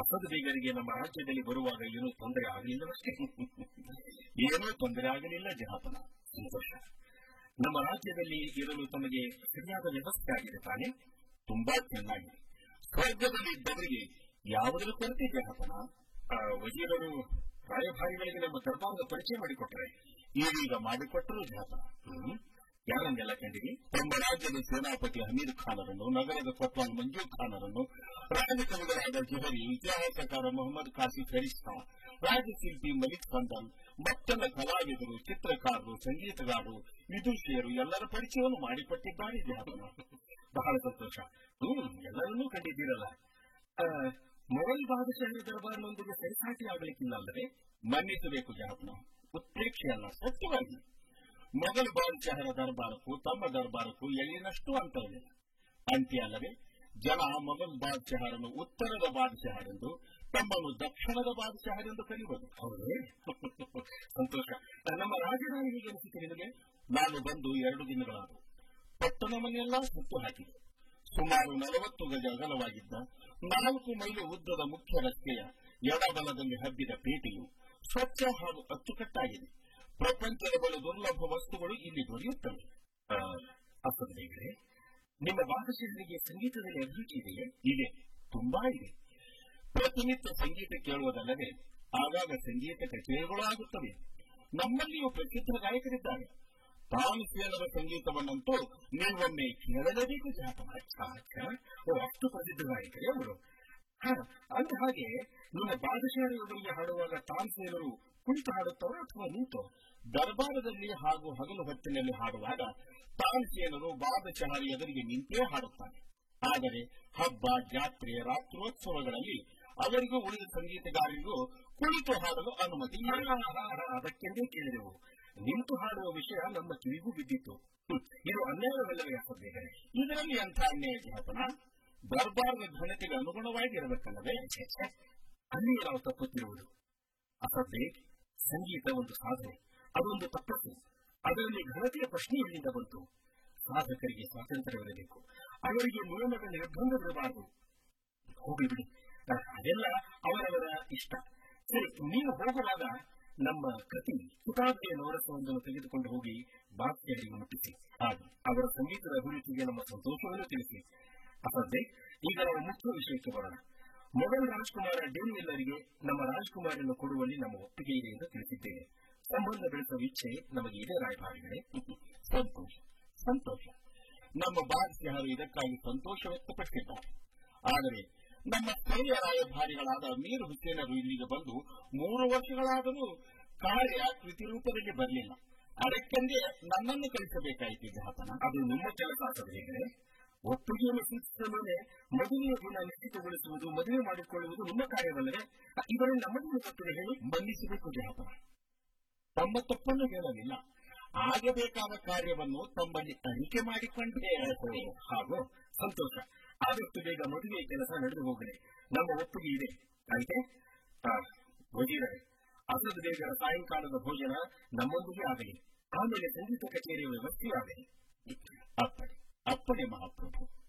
ಅಸದ್ ಬೇಗರಿಗೆ ನಮ್ಮ ರಾಜ್ಯದಲ್ಲಿ ಬರುವಾಗ ಏನೂ ತೊಂದರೆ ಆಗಲಿಲ್ಲವಷ್ಟೇ ಏನೂ ತೊಂದರೆ ಆಗಲಿಲ್ಲ ಜಹಾಪನ ಸಂತೋಷ ನಮ್ಮ ರಾಜ್ಯದಲ್ಲಿ ಇರಲು ತಮಗೆ ಸರಿಯಾದ ವ್ಯವಸ್ಥೆ ಆಗಿದೆ ತಾನೆ ತುಂಬಾ ಚೆನ್ನಾಗಿದೆ ಸ್ವರ್ಗದಲ್ಲಿ ಇದ್ದವರಿಗೆ ಯಾವುದರ ಕೊರತೆ ಜಹಾಪನ ಆ, ವಜೀರರು ರಾಯಭಾರಿಗಳಿಗೆ ನಮ್ಮ ದರ್ಬಾರದ ಪರಿಚಯ ಮಾಡಿಕೊಟ್ರೆ ಈಗೀಗ ಮಾಡಿಕೊಟ್ಟರು ಜಹಾಪನ ಹ್ಮ್ ಯಾರನ್ನೆಲ್ಲ ಕಂಡಿರಿ ತಮ್ಮ ರಾಜ್ಯದ ಸೇನಾಪತಿ ಹಮೀದ್ ಖಾನರನ್ನು ನಗರದ ಕೊತ್ವಾಲ್ ಮಂಜೂರ್ ಖಾನರನ್ನು ರಾಜಕವಿಗಳಾದ ಜುಹರಿ ಇತಿಹಾಸಕಾರ ಮೊಹಮ್ಮದ್ ಕಾಸಿ ಫೆರಿಸ್ತಾ ರಾಜಶಿಲ್ಪಿ ಮಲಿಕ್ ಸಂದಲ್ ಮತ್ತೆಲ್ಲ ಕಲಾವಿದರು ಚಿತ್ರಕಾರರು ಸಂಗೀತಗಾರರು ವಿದುಷಿಯರು ಎಲ್ಲರ ಪರಿಚಯವನ್ನು ಮಾಡಿಕೊಟ್ಟಿದ್ದಾರೆ ಜಹಾಪನ ಬಹಳ ಸಂತೋಷ ಹ್ಮ್ ಎಲ್ಲರನ್ನೂ ಕಂಡಿದ್ದೀರಲ್ಲ ಆ, ಮೊಘಲ್ ಬಾದಶಾಹಿ ದರ್ಬಾರ್ನೊಂದಿಗೆ ಸರಿಸಾಟಿ ಆಗಲಿಕ್ಕಿಲ್ಲ ಅಲ್ಲವೇ ಮನ್ನಿಸಬೇಕು ಜಹಾಪನ ಉತ್ಪ್ರೇಕ್ಷೆ ಅಲ್ಲ ಸತ್ಯವಾಗಿ ಮೊಘಲ್ ಬಾದಶಾಹರ ದರ್ಬಾರಕ್ಕೂ ತಮ್ಮ ದರ್ಬಾರಕ್ಕೂ ಎಳ್ಳಿನಷ್ಟು ಅಂತರವಿಲ್ಲ ಅಂತ್ಯ ಅಲ್ಲವೇ ಜನ ಮೊಘಲ್ ಬಾದಶಾಹರನ್ನು ಉತ್ತರದ ಬಾದಶಾಹರೆಂದು ತಮ್ಮನ್ನು ದಕ್ಷಿಣದ ಬಾದಶಾಹರೆಂದು ಕರೆಯುವುದು ಹೌದೇ ಸಂತೋಷ ನಮ್ಮ ರಾಜಧಾನಿ ಹೇಗೆ ಅನಿಸಿತು ನಿಮಗೆ ನಾನು ಬಂದು ಎರಡು ದಿನಗಳಾದವು ಪಟ್ಟಣವನ್ನೆಲ್ಲ ಸುತ್ತು ಹಾಕಿದೆ ಸುಮಾರು ನಲವತ್ತು ಗಜ ಅಗಲವಾಗಿದ್ದ ನಾಲ್ಕು ಮೈಲು ಉದ್ದದ ಮುಖ್ಯ ರಸ್ತೆಯ ಎಡಬಲದಲ್ಲಿ ಹಬ್ಬಿದ ಪೇಟೆಯು ಸ್ವಚ್ಛ ಹಾಗೂ ಅಚ್ಚುಕಟ್ಟಾಗಿದೆ ಪ್ರಪಂಚದ ಬಲು ದುರ್ಲಭ ವಸ್ತುಗಳು ಇಲ್ಲಿ ದೊರೆಯುತ್ತವೆ ಅಸಂದೇಗರೆ ನಿಮ್ಮ ಬಾದಶಾಹರಿಗೆ ಸಂಗೀತದಲ್ಲಿ ಅಭಿರುಚಿ ಇದೆಯೇ ಇದೆ ತುಂಬಾ ಇದೆ ಪ್ರತಿನಿತ್ಯ ಸಂಗೀತ ಕೇಳುವುದಲ್ಲದೆ ಆಗಾಗ ಸಂಗೀತ ಕಚೇರಿಗಳು ಆಗುತ್ತವೆ ನಮ್ಮಲ್ಲಿಯೂ ಪ್ರಸಿದ್ಧ ಗಾಯಕರಿದ್ದಾರೆ ತಾನಸೇನರ ಸಂಗೀತವನ್ನಂತೂ ನೀವೊಮ್ಮೆ ಕೇಳಲೇಬೇಕು ಜಾತಮ ಓ ಅಷ್ಟು ಪ್ರಸಿದ್ಧ ಗಾಯಕರೇ ಅವರು ಹ ಅಂದ ಹಾಗೆ ನಿಮ್ಮ ಬಾದಶಾಹರಿಗೆ ಹಾಡುವಾಗ ತಾನಸೇನರು ಕುಳಿತು ಹಾಡುತ್ತವ ಅಥವಾ ನಿಂತು ದರ್ಬಾರದಲ್ಲಿ ಹಾಗೂ ಹಗಲು ಹೊತ್ತಿನಲ್ಲಿ ಹಾಡುವಾಗ ತಾನಸೇನರು ಬಾದಶಾಹರಿ ಎದುರಿಗೆ ನಿಂತೇ ಹಾಡುತ್ತಾರೆ ಆದರೆ ಹಬ್ಬ ಜಾತ್ರೆ ರಾತ್ರೋತ್ಸವಗಳಲ್ಲಿ ಅವರಿಗೂ ಉಳಿದ ಸಂಗೀತಗಾರರಿಗೂ ಕುಳಿತು ಹಾಡಲು ಅನುಮತಿ ಇಲ್ಲ. ಅದಕ್ಕೆಂದೇ ಕೇಳಿದೆವು ನಿಂತು ಹಾಡುವ ವಿಷಯ ನಮ್ಮ ಕಿವಿಗೂ ಬಿದ್ದಿತ್ತು ಹ್ಮ್, ಇದು ಅನ್ಯಾಯವಲ್ಲವೇ ಅಸಬೇಕರೆ ಇದರಲ್ಲಿ ಅಂಥ ಅನ್ಯಾಯ ಜಾತನ ದರ್ಬಾರದ ಘನತೆಗೆ ಅನುಗುಣವಾಗಿ ಇರಬೇಕಲ್ಲವೇ ಛೆ, ಛೆ. ಅಲ್ಲಿ ನಾವು ತಪ್ಪುತ್ತಿರುವುದು ಅಸದ್ದೆ ಸಂಗೀತ ಒಂದು ಸಾಧನೆ ಅದೊಂದು ತಪ್ಪತ್ತು ಅದರಲ್ಲಿ ಘನತೆಯ ಪ್ರಶ್ನೆ ಎಲ್ಲಿಂದ ಬಂತು ಸಾಧಕರಿಗೆ ಸ್ವಾತಂತ್ರ್ಯವಿರಬೇಕು ಅವರಿಗೆ ನಿಯಮದ ನಿರ್ಬಂಧವಿರಬಾರದು ಹೋಗಿ ಬಿಡಿ ಅಹ್, ಅದೆಲ್ಲ ಅವರವರ ಇಷ್ಟ ಸರಿ ನೀವು ಹೋಗುವಾಗ ನಮ್ಮ ಕತಿ ಕುತಾಬ್ದೆಯ ನವರಸವೊಂದನ್ನು ತೆಗೆದುಕೊಂಡು ಹೋಗಿ ಬಾಪ್ತಿಯರಿಗೆ ಮುಟ್ಟಿಸಿ ಹಾಗೂ ಅವರ ಸಂಗೀತದ ಅಭಿರುಚಿಗೆ ನಮ್ಮ ಸಂತೋಷವನ್ನು ತಿಳಿಸಿ ಅಸದ್ದೆ ಈಗ ನಾವು ಮುಖ್ಯ ವಿಷಯಕ್ಕೆ ಬರೋಣ ಮೊಘಲ್ ರಾಜ್ಕುಮಾರ ಡೇನಿಯಲ್ಲರಿಗೆ ನಮ್ಮ ರಾಜ್ಕುಮಾರನ್ನು ಕೊಡುವಲ್ಲಿ ನಮ್ಮ ಒಪ್ಪಿಗೆ ಇದೆ ಎಂದು ತಿಳಿಸಿದ್ದೇನೆ ಸಂಬಂಧ ಬೆಳೆಸುವ ಇಚ್ಛೆ ನಮಗೆ ಇದೆ ರಾಯಭಾರಿಗಳೇ ಸಂತೋಷ ಸಂತೋಷ ನಮ್ಮ ಬಾದಶಾಹರು ಇದಕ್ಕಾಗಿ ಸಂತೋಷ ವ್ಯಕ್ತಪಡಿಸಿದ್ದಾರೆ ಆದರೆ ನಮ್ಮ ಸ್ಥಳೀಯ ರಾಯಭಾರಿಗಳಾದ ಮೀರ್ ಹುಸೇನರು ಇಲ್ಲಿಗೆ ಬಂದು ಮೂರು ವರ್ಷಗಳಾದರೂ ಕಾರ್ಯ ಕೃತಿ ರೂಪದಲ್ಲಿ ಬರಲಿಲ್ಲ ಅದಕ್ಕೆಂದೇ ನನ್ನನ್ನು ಕಳಿಸಬೇಕಾಯಿತು ಜಾತನ ಅದು ನಿಮ್ಮ ಕೆಲಸ ಆಗಬೇಕೇ ಒಪ್ಪಿಗೆಯನ್ನು ಸೂಚಿಸಿದ ಮೇಲೆ ಮದುವೆಯ ದಿನ ನಿಶ್ಚಿತಗೊಳಿಸುವುದು ಮದುವೆ ಮಾಡಿಕೊಳ್ಳುವುದು ನಿಮ್ಮ ಕಾರ್ಯವಲ್ಲದೆ ಇದರಲ್ಲಿ ನಮ್ಮನ್ನು ಗೊತ್ತಿದೆ ಹೇಳಿ ಬಂಧಿಸಬೇಕು ಜಾತನ ತಮ್ಮ ತಪ್ಪನ್ನು ಹೇಳಲಿಲ್ಲ ಆಗಬೇಕಾದ ಕಾರ್ಯವನ್ನು ತಮ್ಮಲ್ಲಿ ತನಿಖೆ ಮಾಡಿಕೊಂಡೇ ಹಾಗೂ ಸಂತೋಷ ಆದಷ್ಟು ಬೇಗ ಮದುವೆಯ ಕೆಲಸ ನಡೆದು ಹೋಗಲಿ ನಮ್ಮ ಒಪ್ಪಿಗೆ ಇದೆ ಆಯ್ತೆ ವಜೀರರೇ ಅಸದ್ ಬೇಗರ ಸಾಯಂಕಾಲದ ಭೋಜನ ನಮ್ಮೊಂದಿಗೆ ಆಗಲಿ ಆಮೇಲೆ ಸಂಗೀತ ಕಚೇರಿಯ ವ್ಯವಸ್ಥೆಯೂ ಆಗಲಿ ಅಪ್ಪಣೆ ಅಪ್ಪಣೆ ಮಹಾಪ್ರಭು